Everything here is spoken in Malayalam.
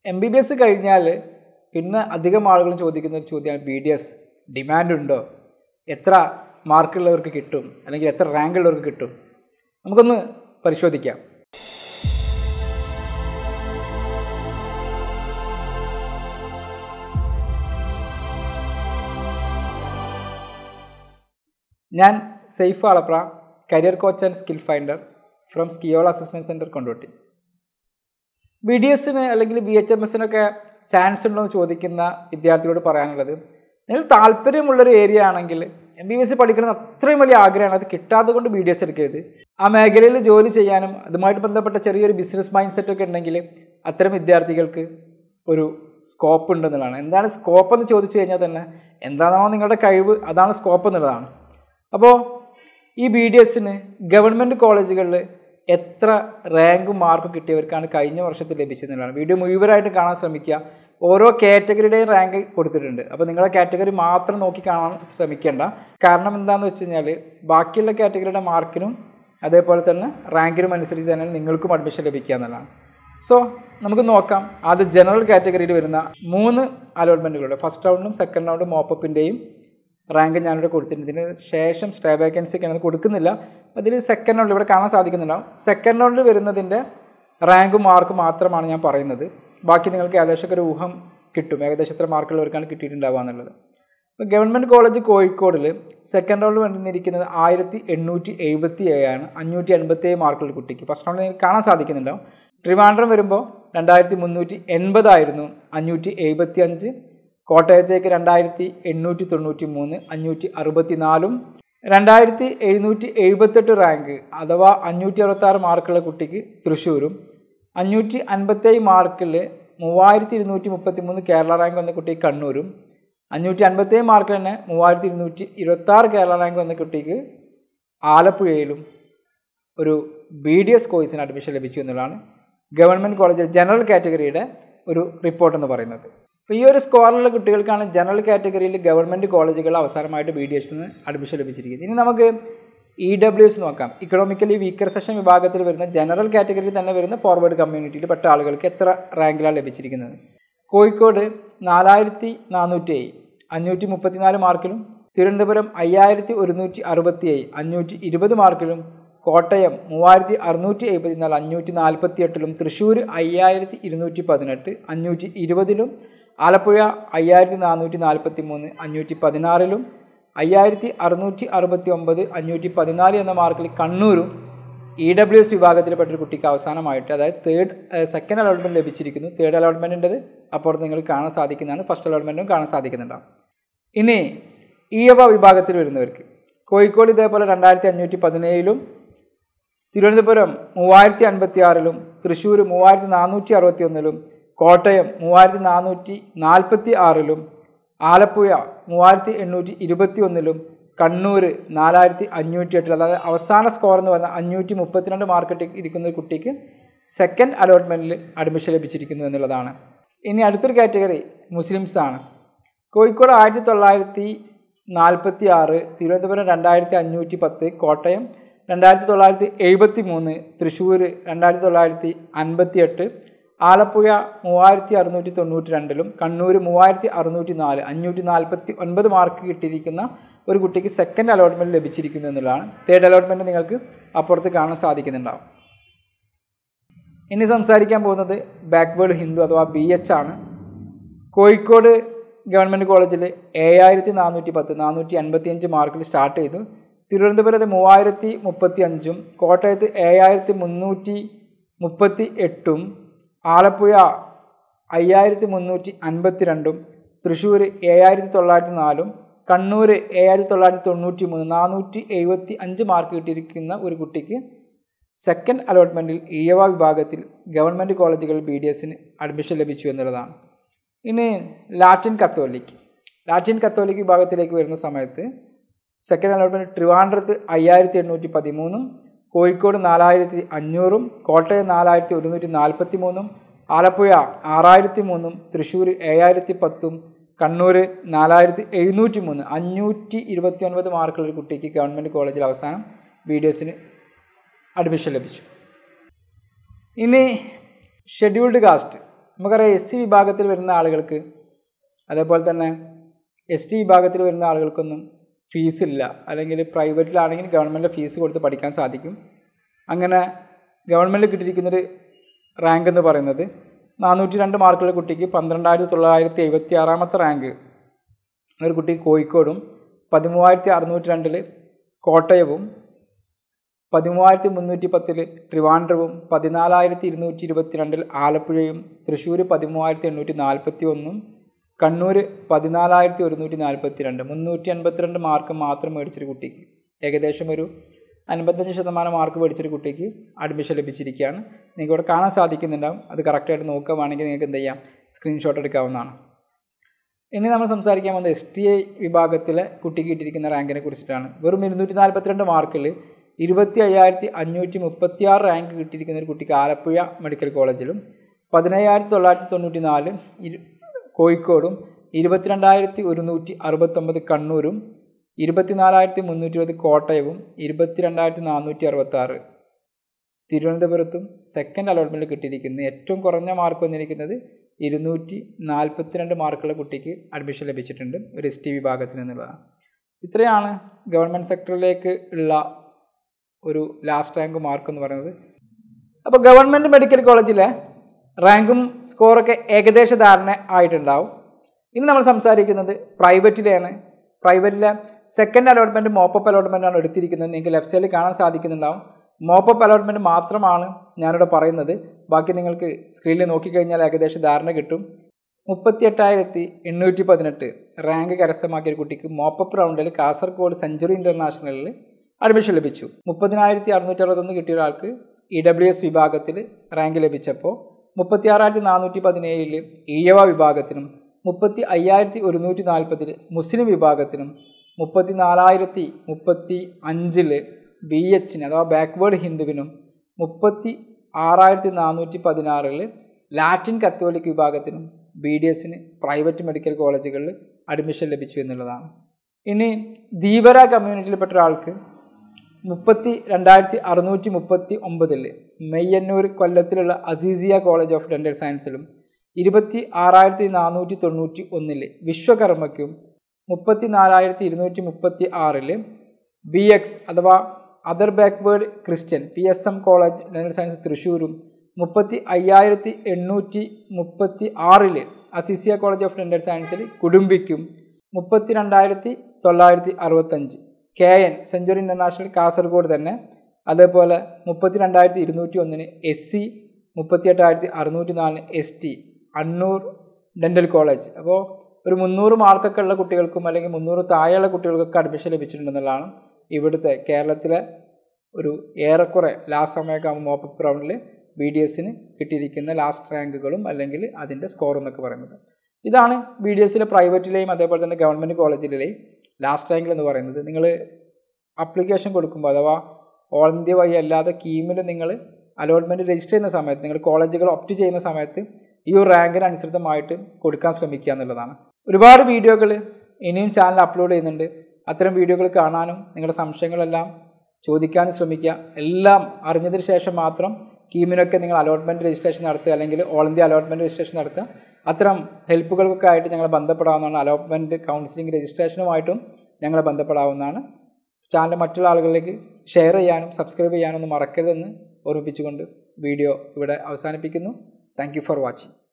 എം ബി ബി എസ് കഴിഞ്ഞാൽ പിന്നെ അധികം ആളുകളും ചോദിക്കുന്ന ഒരു ചോദ്യമാണ് ബി ഡി എസ് ഡിമാൻഡ് ഉണ്ടോ എത്ര മാർക്കുള്ളവർക്ക് കിട്ടും അല്ലെങ്കിൽ എത്ര റാങ്ക് ഉള്ളവർക്ക് കിട്ടും നമുക്കൊന്ന് പരിശോധിക്കാം ഞാൻ സെയ്ഫ് ആളപ്ര career coach and skill finder from സ്കിയോൾ assessment centre Kondotty B D എസിന് അല്ലെങ്കിൽ ബി എച്ച് എം എസിനൊക്കെ ചാൻസ് ഉണ്ടോ എന്ന് ചോദിക്കുന്ന വിദ്യാർത്ഥികളോട് പറയാനുള്ളത് നിങ്ങൾ താല്പര്യമുള്ളൊരു ഏരിയ ആണെങ്കിൽ എം ബി ബി എസ് പഠിക്കണം അത്രയും വലിയ ആഗ്രഹമാണ് അത് കിട്ടാത്തത് കൊണ്ട് ബി ഡി എസ് എടുക്കരുത് ആ മേഖലയിൽ ജോലി ചെയ്യാനും അതുമായിട്ട് ബന്ധപ്പെട്ട ചെറിയൊരു ബിസിനസ് മൈൻഡ് സെറ്റ് ഒക്കെ ഉണ്ടെങ്കിൽ അത്തരം വിദ്യാർത്ഥികൾക്ക് ഒരു സ്കോപ്പ് ഉണ്ടെന്നുള്ളതാണ് എന്താണ് സ്കോപ്പ് എന്ന് ചോദിച്ചു കഴിഞ്ഞാൽ തന്നെ എന്താണോ നിങ്ങളുടെ കഴിവ് അതാണ് സ്കോപ്പ് എന്നുള്ളതാണ് അപ്പോൾ ഈ ബി ഡി എസിന് ഗവൺമെൻറ് കോളേജുകളിൽ എത്ര റാങ്കും മാർക്കും കിട്ടിയവർക്കാണ് കഴിഞ്ഞ വർഷത്തിൽ ലഭിച്ചതെന്നുള്ളതാണ് വീഡിയോ മുഴുവനായിട്ട് കാണാൻ ശ്രമിക്കുക ഓരോ കാറ്റഗറിയുടെയും റാങ്ക് കൊടുത്തിട്ടുണ്ട് അപ്പോൾ നിങ്ങളുടെ കാറ്റഗറി മാത്രം നോക്കി കാണാൻ ശ്രമിക്കേണ്ട കാരണം എന്താണെന്ന് വെച്ച് കഴിഞ്ഞാൽ ബാക്കിയുള്ള കാറ്റഗറിയുടെ മാർക്കിനും അതേപോലെ തന്നെ റാങ്കിനും അനുസരിച്ച് തന്നെ നിങ്ങൾക്കും അഡ്മിഷൻ ലഭിക്കുക എന്നുള്ളതാണ് സോ നമുക്ക് നോക്കാം അത് ജനറൽ കാറ്റഗറിയിൽ വരുന്ന മൂന്ന് അലോട്ട്മെൻറ്റുകളുടെ ഫസ്റ്റ് റൗണ്ടും സെക്കൻഡ് റൗണ്ടും മോപ്പപ്പിൻ്റെയും റാങ്ക് ഞാനിവിടെ കൊടുത്തിട്ടുണ്ട് ഇതിന് ശേഷം സ്റ്റേ വേക്കൻസി ഒക്കെ അത് കൊടുക്കുന്നില്ല അതിൽ സെക്കൻഡ് റൗണ്ടിൽ ഇവിടെ കാണാൻ സാധിക്കുന്നുണ്ടാവും സെക്കൻഡ് റൗണ്ടിൽ വരുന്നതിൻ്റെ റാങ്ക് മാർക്ക് മാത്രമാണ് ഞാൻ പറയുന്നത് ബാക്കി നിങ്ങൾക്ക് ഏകദേശം ഒരു ഊഹം കിട്ടും ഏകദേശം എത്ര മാർക്കുള്ളവർക്കാണ് കിട്ടിയിട്ടുണ്ടാവുക എന്നുള്ളത് ഇപ്പോൾ ഗവൺമെൻറ് കോളേജ് കോഴിക്കോടിൽ സെക്കൻഡ് റൗണ്ടിൽ വന്നിരിക്കുന്നത് ആയിരത്തി എണ്ണൂറ്റി എഴുപത്തി ഏഴാണ് അഞ്ഞൂറ്റി എൺപത്തി ഏഴ് മാർക്കുള്ള കുട്ടിക്ക് ഫസ്റ്റ് റൗണ്ടിൽ നിങ്ങൾക്ക് കാണാൻ സാധിക്കുന്നുണ്ടാവും ട്രിവാൻഡ്രം വരുമ്പോൾ രണ്ടായിരത്തി മുന്നൂറ്റി എൺപതായിരുന്നു അഞ്ഞൂറ്റി എഴുപത്തി അഞ്ച് കോട്ടയത്തേക്ക് രണ്ടായിരത്തി എണ്ണൂറ്റി തൊണ്ണൂറ്റി മൂന്ന് അഞ്ഞൂറ്റി അറുപത്തി നാലും രണ്ടായിരത്തി എഴുന്നൂറ്റി എഴുപത്തെട്ട് റാങ്ക് അഥവാ അഞ്ഞൂറ്റി അറുപത്താറ് മാർക്കുള്ള കുട്ടിക്ക് തൃശ്ശൂരും അഞ്ഞൂറ്റി അൻപത്തേഴ് മാർക്കിൽ മൂവായിരത്തി ഇരുന്നൂറ്റി മുപ്പത്തി മൂന്ന് കേരള റാങ്ക് വന്ന കുട്ടിക്ക് കണ്ണൂരും അഞ്ഞൂറ്റി അൻപത്തേഴ് മാർക്കിൽ തന്നെ മൂവായിരത്തി ഇരുന്നൂറ്റി ഇരുപത്താറ് കേരള റാങ്ക് വന്ന കുട്ടിക്ക് ആലപ്പുഴയിലും ഒരു ബി ഡി എസ് കോഴ്സിന് അഡ്മിഷൻ ലഭിച്ചു എന്നുള്ളതാണ് ഗവൺമെൻറ് കോളേജിൽ ജനറൽ കാറ്റഗറിയുടെ ഒരു റിപ്പോർട്ട് എന്ന് പറയുന്നത് അപ്പോൾ ഈ ഒരു സ്കോറിലുള്ള കുട്ടികൾക്കാണ് ജനറൽ കാറ്റഗറിയിൽ ഗവൺമെൻറ് കോളേജുകൾ അവസാനമായിട്ട് ബി ഡി എസിന് അഡ്മിഷൻ ലഭിച്ചിരിക്കുന്നത് ഇനി നമുക്ക് ഇ ഡബ്ല്യു എസ് നോക്കാം ഇക്കണോമിക്കലി വീക്കർ സെഷൻ വിഭാഗത്തിൽ വരുന്ന ജനറൽ കാറ്റഗറിയിൽ തന്നെ വരുന്ന ഫോർവേഡ് കമ്മ്യൂണിറ്റിയിൽ പെട്ട ആളുകൾക്ക് എത്ര റാങ്കിലാണ് ലഭിച്ചിരിക്കുന്നത് കോഴിക്കോട് നാലായിരത്തി നാനൂറ്റി ഏഴ് അഞ്ഞൂറ്റി മുപ്പത്തിനാല് മാർക്കിലും തിരുവനന്തപുരം അയ്യായിരത്തി ഒരുന്നൂറ്റി അറുപത്തി ഏഴ് അഞ്ഞൂറ്റി ഇരുപത് മാർക്കിലും കോട്ടയം മൂവായിരത്തി അറുന്നൂറ്റി എഴുപത്തിനാല് അഞ്ഞൂറ്റി നാൽപ്പത്തി എട്ടിലും തൃശ്ശൂർ അയ്യായിരത്തി ഇരുന്നൂറ്റി പതിനെട്ട് അഞ്ഞൂറ്റി ഇരുപതിലും ആലപ്പുഴ അയ്യായിരത്തി നാനൂറ്റി നാൽപ്പത്തി മൂന്ന് അഞ്ഞൂറ്റി പതിനാറിലും അയ്യായിരത്തി അറുന്നൂറ്റി അറുപത്തി ഒമ്പത് അഞ്ഞൂറ്റി പതിനാല് എന്ന മാർക്കിൽ കണ്ണൂരും ഇ ഡബ്ല്യു എസ് വിഭാഗത്തിൽപ്പെട്ടൊരു കുട്ടിക്ക് അവസാനമായിട്ട് അതായത് തേർഡ് സെക്കൻഡ് അലോട്ട്മെൻറ്റ് ലഭിച്ചിരിക്കുന്നു തേർഡ് അലോട്ട്മെൻറ്റിൻ്റെത് അപ്പുറത്ത് നിങ്ങൾക്ക് കാണാൻ സാധിക്കുന്നതാണ് ഫസ്റ്റ് അലോട്ട്മെൻറ്റും കാണാൻ സാധിക്കുന്നുണ്ടാവും ഇനി ഈയവ വിഭാഗത്തിൽ വരുന്നവർക്ക് കോഴിക്കോട് ഇതേപോലെ രണ്ടായിരത്തി അഞ്ഞൂറ്റി പതിനേഴിലും തിരുവനന്തപുരം മൂവായിരത്തി അൻപത്തി ആറിലും തൃശ്ശൂർ മൂവായിരത്തി നാനൂറ്റി അറുപത്തി ഒന്നിലും കോട്ടയം മൂവായിരത്തി നാനൂറ്റി നാൽപ്പത്തി ആറിലും ആലപ്പുഴ മൂവായിരത്തി എണ്ണൂറ്റി ഇരുപത്തി ഒന്നിലും കണ്ണൂർ നാലായിരത്തി അഞ്ഞൂറ്റി എട്ടിൽ അതായത് അവസാന സ്കോർ എന്ന് പറഞ്ഞാൽ അഞ്ഞൂറ്റി മുപ്പത്തിരണ്ട് മാർക്ക് ഇരിക്കുന്ന ഒരു കുട്ടിക്ക് സെക്കൻഡ് അലോട്ട്മെൻറ്റിൽ അഡ്മിഷൻ ലഭിച്ചിരിക്കുന്നു എന്നുള്ളതാണ് ഇനി അടുത്തൊരു കാറ്റഗറി മുസ്ലിംസ് ആണ് കോഴിക്കോട് ആയിരത്തി തൊള്ളായിരത്തി നാൽപ്പത്തി ആറ് തിരുവനന്തപുരം രണ്ടായിരത്തി അഞ്ഞൂറ്റി പത്ത് കോട്ടയം രണ്ടായിരത്തി തൊള്ളായിരത്തി എഴുപത്തി മൂന്ന് തൃശ്ശൂർ രണ്ടായിരത്തി തൊള്ളായിരത്തി അൻപത്തി എട്ട് ആലപ്പുഴ മൂവായിരത്തി അറുന്നൂറ്റി തൊണ്ണൂറ്റി രണ്ടിലും കണ്ണൂർ മൂവായിരത്തി അറുന്നൂറ്റി നാല് അഞ്ഞൂറ്റി നാൽപ്പത്തി ഒൻപത് മാർക്ക് കിട്ടിയിരിക്കുന്ന ഒരു കുട്ടിക്ക് സെക്കൻഡ് അലോട്ട്മെൻറ്റ് ലഭിച്ചിരിക്കുന്നു എന്നുള്ളതാണ് തേർഡ് അലോട്ട്മെൻറ്റ് നിങ്ങൾക്ക് അപ്പുറത്ത് കാണാൻ സാധിക്കുന്നുണ്ടാവും ഇനി സംസാരിക്കാൻ പോകുന്നത് ബാക്ക്വേർഡ് ഹിന്ദു അഥവാ ബി എച്ച് ആണ് കോഴിക്കോട് ഗവൺമെൻറ് കോളേജിൽ ഏഴായിരത്തി നാനൂറ്റി പത്ത് നാനൂറ്റി അൻപത്തി അഞ്ച് മാർക്കിൽ സ്റ്റാർട്ട് ചെയ്തു തിരുവനന്തപുരത്ത് മൂവായിരത്തി മുപ്പത്തി അഞ്ചും കോട്ടയത്ത് ഏഴായിരത്തി മുന്നൂറ്റി മുപ്പത്തി എട്ടും ആലപ്പുഴ അയ്യായിരത്തി മുന്നൂറ്റി അൻപത്തി രണ്ടും തൃശ്ശൂർ ഏഴായിരത്തി തൊള്ളായിരത്തി നാലും കണ്ണൂർ ഏഴായിരത്തി തൊള്ളായിരത്തി തൊണ്ണൂറ്റി മൂന്ന് നാനൂറ്റി എഴുപത്തി അഞ്ച് മാർക്ക് കിട്ടിയിരിക്കുന്ന ഒരു കുട്ടിക്ക് സെക്കൻഡ് അലോട്ട്മെൻറ്റിൽ ഈയവ വിഭാഗത്തിൽ ഗവൺമെൻറ് കോളേജുകളിൽ ബി ഡി എസിന് അഡ്മിഷൻ ലഭിച്ചു എന്നുള്ളതാണ് ഇനി ലാറ്റിൻ കത്തോലിക് ലാറ്റിൻ കത്തോലിക് വിഭാഗത്തിലേക്ക് വരുന്ന സമയത്ത് സെക്കൻഡ് അലോട്ട്മെൻറ്റ് ട്രിവാൻഡ്രത്ത് അയ്യായിരത്തി എണ്ണൂറ്റി പതിമൂന്നും കോഴിക്കോട് നാലായിരത്തി അഞ്ഞൂറും കോട്ടയം നാലായിരത്തി ഒരുന്നൂറ്റി നാൽപ്പത്തി മൂന്നും ആലപ്പുഴ ആറായിരത്തി മൂന്നും തൃശ്ശൂർ ഏഴായിരത്തി പത്തും കണ്ണൂർ നാലായിരത്തി എഴുന്നൂറ്റി മൂന്ന് അഞ്ഞൂറ്റി ഇരുപത്തി ഒൻപത് മാർക്കുള്ള ഒരു കുട്ടിക്ക് ഗവൺമെൻറ് കോളേജിൽ അവസാനം ബി ഡി എസിന് അഡ്മിഷൻ ലഭിച്ചു ഇനി ഷെഡ്യൂൾഡ് കാസ്റ്റ് നമുക്കറിയാം എസ് സി വിഭാഗത്തിൽ വരുന്ന ആളുകൾക്ക് അതേപോലെ തന്നെ എസ് ടി വിഭാഗത്തിൽ വരുന്ന ആളുകൾക്കൊന്നും ഫീസ് ഇല്ല അല്ലെങ്കിൽ പ്രൈവറ്റിലാണെങ്കിൽ ഗവൺമെൻറ് ഫീസ് കൊടുത്ത് പഠിക്കാൻ സാധിക്കും അങ്ങനെ ഗവൺമെൻറ് കിട്ടിയിരിക്കുന്നൊരു റാങ്ക് എന്ന് പറയുന്നത് നാനൂറ്റി രണ്ട് മാർക്കുള്ള കുട്ടിക്ക് പന്ത്രണ്ടായിരത്തി തൊള്ളായിരത്തി എഴുപത്തി ആറാമത്തെ റാങ്ക് ഒരു കുട്ടി കോഴിക്കോടും പതിമൂവായിരത്തി അറുന്നൂറ്റി രണ്ടിൽ കോട്ടയവും പതിമൂവായിരത്തി മുന്നൂറ്റി പത്തിൽ ട്രിവാൻഡ്രവും പതിനാലായിരത്തി ഇരുന്നൂറ്റി ഇരുപത്തിരണ്ടിൽ ആലപ്പുഴയും തൃശ്ശൂർ പതിമൂവായിരത്തി എണ്ണൂറ്റി നാൽപ്പത്തി ഒന്നും കണ്ണൂർ പതിനാലായിരത്തി ഒരുന്നൂറ്റി നാൽപ്പത്തി രണ്ട് മുന്നൂറ്റി അൻപത്തിരണ്ട് മാർക്ക് മാത്രം മേടിച്ചൊരു കുട്ടിക്ക് ഏകദേശം ഒരു അൻപത്തഞ്ച് ശതമാനം മാർക്ക് മേടിച്ചൊരു കുട്ടിക്ക് അഡ്മിഷൻ ലഭിച്ചിരിക്കുകയാണ് നിങ്ങൾക്ക് ഇവിടെ കാണാൻ സാധിക്കുന്നുണ്ടാവും അത് കറക്റ്റായിട്ട് നോക്കുകയാണെങ്കിൽ നിങ്ങൾക്ക് എന്ത് ചെയ്യാം സ്ക്രീൻഷോട്ട് എടുക്കാവുന്നതാണ് ഇനി നമ്മൾ സംസാരിക്കാൻ പോകുന്നത് എസ് ടി ഐ വിഭാഗത്തിലെ കുട്ടിക്ക് കിട്ടിയിരിക്കുന്ന റാങ്കിനെ കുറിച്ചിട്ടാണ് വെറും ഇരുന്നൂറ്റി നാൽപ്പത്തിരണ്ട് മാർക്കിൽ ഇരുപത്തി അയ്യായിരത്തി അഞ്ഞൂറ്റി മുപ്പത്തി ആറ് റാങ്ക് കിട്ടിയിരിക്കുന്ന ഒരു കുട്ടിക്ക് ആലപ്പുഴ മെഡിക്കൽ കോളേജിലും പതിനയ്യായിരത്തി തൊള്ളായിരത്തി തൊണ്ണൂറ്റി നാല് ഇരു കോഴിക്കോടും ഇരുപത്തിരണ്ടായിരത്തി ഒരുന്നൂറ്റി അറുപത്തൊമ്പത് കണ്ണൂരും ഇരുപത്തിനാലായിരത്തി മുന്നൂറ്റി ഇരുപത് കോട്ടയവും ഇരുപത്തിരണ്ടായിരത്തി നാനൂറ്റി അറുപത്തി ആറ് തിരുവനന്തപുരത്തും സെക്കൻഡ് അലോട്ട്മെൻറ്റ് കിട്ടിയിരിക്കുന്നത് ഏറ്റവും കുറഞ്ഞ മാർക്ക് വന്നിരിക്കുന്നത് ഇരുന്നൂറ്റി നാൽപ്പത്തിരണ്ട് മാർക്കുള്ള കുട്ടിക്ക് അഡ്മിഷൻ ലഭിച്ചിട്ടുണ്ട് ഒരു എസ് ടി വിഭാഗത്തിൽ നിന്നുള്ളതാണ് ഇത്രയാണ് ഗവൺമെൻറ് സെക്ടറിലേക്ക് ഉള്ള ഒരു ലാസ്റ്റ് റാങ്ക് മാർക്ക് എന്ന് പറയുന്നത് അപ്പോൾ ഗവൺമെൻറ് മെഡിക്കൽ കോളേജിലെ റാങ്കും സ്കോറൊക്കെ ഏകദേശ ധാരണ ആയിട്ടുണ്ടാവും ഇനി നമ്മൾ സംസാരിക്കുന്നത് പ്രൈവറ്റിലെയാണ് പ്രൈവറ്റിലെ സെക്കൻഡ് അലോട്ട്മെൻറ്റ് മോപ്പപ്പ് അലോട്ട്മെൻറ്റാണ് എടുത്തിരിക്കുന്നത് നിങ്ങൾക്ക് ലെഫ്റ്റ് സൈഡിൽ കാണാൻ സാധിക്കുന്നുണ്ടാവും മോപ്പപ്പ് അലോട്ട്മെൻറ്റ് മാത്രമാണ് ഞാനിവിടെ പറയുന്നത് ബാക്കി നിങ്ങൾക്ക് സ്ക്രീനിൽ നോക്കിക്കഴിഞ്ഞാൽ ഏകദേശം ധാരണ കിട്ടും മുപ്പത്തി എട്ടായിരത്തി എണ്ണൂറ്റി പതിനെട്ട് റാങ്ക് കരസ്ഥമാക്കിയ ഒരു കുട്ടിക്ക് മോപ്പപ്പ് റൗണ്ടിൽ കാസർഗോഡ് സെഞ്ചുറി ഇൻ്റർനാഷണലിൽ അഡ്മിഷൻ ലഭിച്ചു മുപ്പതിനായിരത്തി അറുന്നൂറ്റി അറുപത്തൊന്ന് കിട്ടിയ ഒരാൾക്ക് ഇ ഡബ്ല്യു എസ് വിഭാഗത്തിൽ റാങ്ക് ലഭിച്ചപ്പോൾ മുപ്പത്തി ആറായിരത്തി നാനൂറ്റി പതിനേഴിൽ ഈഴവ വിഭാഗത്തിനും മുപ്പത്തി അയ്യായിരത്തി ഒരുന്നൂറ്റി നാൽപ്പതിൽ മുസ്ലിം വിഭാഗത്തിനും മുപ്പത്തി നാലായിരത്തി മുപ്പത്തി അഞ്ചിൽ ബി എച്ചിന് അഥവാ ബാക്ക്വേർഡ് ഹിന്ദുവിനും മുപ്പത്തി ആറായിരത്തി നാനൂറ്റി പതിനാറിൽ ലാറ്റിൻ കത്തോലിക് വിഭാഗത്തിനും ബി ഡി എസിന് പ്രൈവറ്റ് മെഡിക്കൽ കോളേജുകളിൽ അഡ്മിഷൻ ലഭിച്ചു എന്നുള്ളതാണ് ഇനി ധീവര കമ്മ്യൂണിറ്റിയിൽപ്പെട്ട ഒരാൾക്ക് മുപ്പത്തി രണ്ടായിരത്തി അറുന്നൂറ്റി മുപ്പത്തി ഒമ്പതിൽ മെയ്യന്നൂർ കൊല്ലത്തിലുള്ള അസീസിയ കോളേജ് ഓഫ് ഡെൻ്റൽ സയൻസിലും ഇരുപത്തി ആറായിരത്തി നാനൂറ്റി തൊണ്ണൂറ്റി ഒന്നിൽ വിശ്വകർമ്മയ്ക്കും മുപ്പത്തി നാലായിരത്തി ഇരുന്നൂറ്റി മുപ്പത്തി ആറിൽ ബി എക്സ് അഥവാ other backward Christian P S M college dental science തൃശ്ശൂരും മുപ്പത്തി അയ്യായിരത്തി എണ്ണൂറ്റി മുപ്പത്തി ആറിൽ അസിസിയ കോളേജ് ഓഫ് ഡെൻ്റൽ സയൻസിൽ കുടുംബിക്കും മുപ്പത്തി രണ്ടായിരത്തി തൊള്ളായിരത്തി അറുപത്തഞ്ച് K N century international Kasaragod തന്നെ അതേപോലെ മുപ്പത്തി രണ്ടായിരത്തി ഇരുന്നൂറ്റി ഒന്നിന് എസ് സി മുപ്പത്തി എട്ടായിരത്തി അറുന്നൂറ്റി നാലിന് S T Annoor dental college അപ്പോൾ ഒരു മുന്നൂറ് മാർക്കൊക്കെ ഉള്ള കുട്ടികൾക്കും അല്ലെങ്കിൽ മുന്നൂറ് താഴെയുള്ള കുട്ടികൾക്കൊക്കെ അഡ്മിഷൻ ലഭിച്ചിട്ടുണ്ടെന്നുള്ളതാണ് ഇവിടുത്തെ കേരളത്തിലെ ഒരു ഏറെക്കുറെ ലാസ്റ്റ് സമയമൊക്കെ ആകുമ്പോൾ മോപ്പപ്പ് റൗണ്ടിൽ ബി ഡി എസിന് കിട്ടിയിരിക്കുന്ന ലാസ്റ്റ് റാങ്കുകളും അല്ലെങ്കിൽ അതിൻ്റെ സ്കോർ എന്നൊക്കെ പറയുന്നത് ഇതാണ് ബി ഡി എസിലെ പ്രൈവറ്റിലെയും അതേപോലെ തന്നെ ഗവൺമെൻറ് കോളേജിലെയും ലാസ്റ്റ് റാങ്കിൽ എന്ന് പറയുന്നത് നിങ്ങൾ അപ്ലിക്കേഷൻ കൊടുക്കുമ്പോൾ അഥവാ ഓൾ ഇന്ത്യ വഴി അല്ലാതെ കീമിൽ നിങ്ങൾ അലോട്ട്മെൻറ്റ് രജിസ്റ്റർ ചെയ്യുന്ന സമയത്ത് നിങ്ങൾ കോളേജുകൾ ഒപ്റ്റ് ചെയ്യുന്ന സമയത്ത് ഈ ഒരു റാങ്കിന് അനുസൃതമായിട്ട് കൊടുക്കാൻ ശ്രമിക്കുക എന്നുള്ളതാണ് ഒരുപാട് വീഡിയോകൾ ഇനിയും ചാനൽ അപ്ലോഡ് ചെയ്യുന്നുണ്ട് അത്തരം വീഡിയോകൾ കാണാനും നിങ്ങളുടെ സംശയങ്ങളെല്ലാം ചോദിക്കാനും ശ്രമിക്കുക എല്ലാം അറിഞ്ഞതിന് ശേഷം മാത്രം കീമിനൊക്കെ നിങ്ങൾ അലോട്ട്മെൻറ്റ് രജിസ്ട്രേഷൻ നടത്തുക അല്ലെങ്കിൽ ഓൾ ഇന്ത്യ അലോട്ട്മെൻറ്റ് രജിസ്ട്രേഷൻ നടത്തുക അത്തരം ഹെൽപ്പുകൾക്കൊക്കെ ആയിട്ട് ഞങ്ങളെ ബന്ധപ്പെടാവുന്നതാണ് അലോട്ട്മെൻറ്റ് കൗൺസിലിംഗ് രജിസ്ട്രേഷനുമായിട്ടും ഞങ്ങളെ ബന്ധപ്പെടാവുന്നതാണ് ചാനൽ മറ്റുള്ള ആളുകളിലേക്ക് ഷെയർ ചെയ്യാനും സബ്സ്ക്രൈബ് ചെയ്യാനും ഒന്നും മറക്കരുതെന്ന് ഓർമ്മിപ്പിച്ചുകൊണ്ട് വീഡിയോ ഇവിടെ അവസാനിപ്പിക്കുന്നു താങ്ക് ഫോർ വാച്ചിങ്